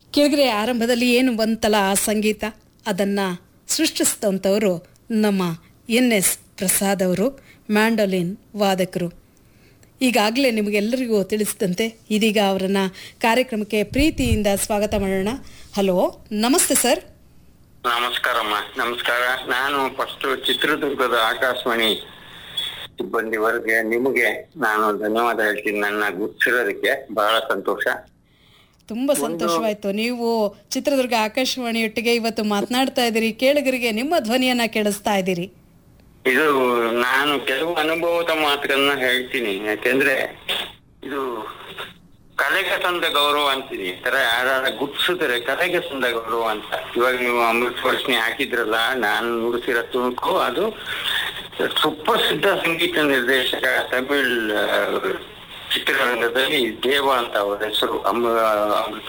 ಕೆಳಗರೆ ಆರಂಭದಲ್ಲಿ ಏನು ಬಂತಲ್ಲ ಆ ಸಂಗೀತ ಅದನ್ನು ಸೃಷ್ಟಿಸಿದಂಥವರು ನಮ್ಮ ಎನ್ ಎಸ್ ಪ್ರಸಾದ್ ಅವರು ಮ್ಯಾಂಡೋಲಿನ್ ವಾದಕರು ಈಗಾಗಲೇ ನಿಮಗೆಲ್ಲರಿಗೂ ತಿಳಿಸಿದಂತೆ ಇದೀಗ ಅವರನ್ನು ಕಾರ್ಯಕ್ರಮಕ್ಕೆ ಪ್ರೀತಿಯಿಂದ ಸ್ವಾಗತ ಮಾಡೋಣ ಹಲೋ ನಮಸ್ತೆ ಸರ್ ನಮಸ್ಕಾರಮ್ಮ ನಮಸ್ಕಾರ ನಾನು ಫಸ್ಟ್ ಚಿತ್ರದುರ್ಗದ ಆಕಾಶವಾಣಿ ಸಿಬ್ಬಂದಿವರೆಗೆ ನಿಮಗೆ ನಾನು ಧನ್ಯವಾದ ಹೇಳ್ತೀನಿ ನನ್ನ ಗುರ್ತಿರೋದಕ್ಕೆ ಬಹಳ ಸಂತೋಷ ತುಂಬ ಸಂತೋಷವಾಯಿತು ನೀವು ಚಿತ್ರದುರ್ಗ ಆಕಾಶವಾಣಿಯೊಟ್ಟಿಗೆ ಇವತ್ತು ಮಾತನಾಡ್ತಾ ಇದ್ದೀರಿ ಕೇಳುಗರಿಗೆ ನಿಮ್ಮ ಧ್ವನಿಯನ್ನ ಕೇಳಿಸ್ತಾ ಇದ್ದೀರಿ ಇದು ನಾನು ಕೆಲವು ಅನುಭವದ ಮಾತುಗಳನ್ನ ಹೇಳ್ತೀನಿ ಯಾಕೆಂದ್ರೆ ಇದು ಕಲೆಗೆ ಸಂದ ಗೌರವ ಅಂತೀನಿ ಈ ತರ ಯಾರು ಗುರ್ತಿಸಿದ್ರೆ ಕಲೆಗೆ ಸಂದ ಗೌರವ ಅಂತ ಇವಾಗ ನೀವು ಅಮೃತ ವರ್ಷಣಿ ಹಾಕಿದ್ರಲ್ಲ ನಾನು ನುಡಿಸಿರೋ ತುಣುಕು ಅದು ಸುಪ್ರಸಿದ್ಧ ಸಂಗೀತ ನಿರ್ದೇಶಕ ತಮಿಳ್ ಆ, ಚಿತ್ರರಂಗದಲ್ಲಿ ದೇವ ಅಂತ ಅವರ ಹೆಸರು ಅಮೃತ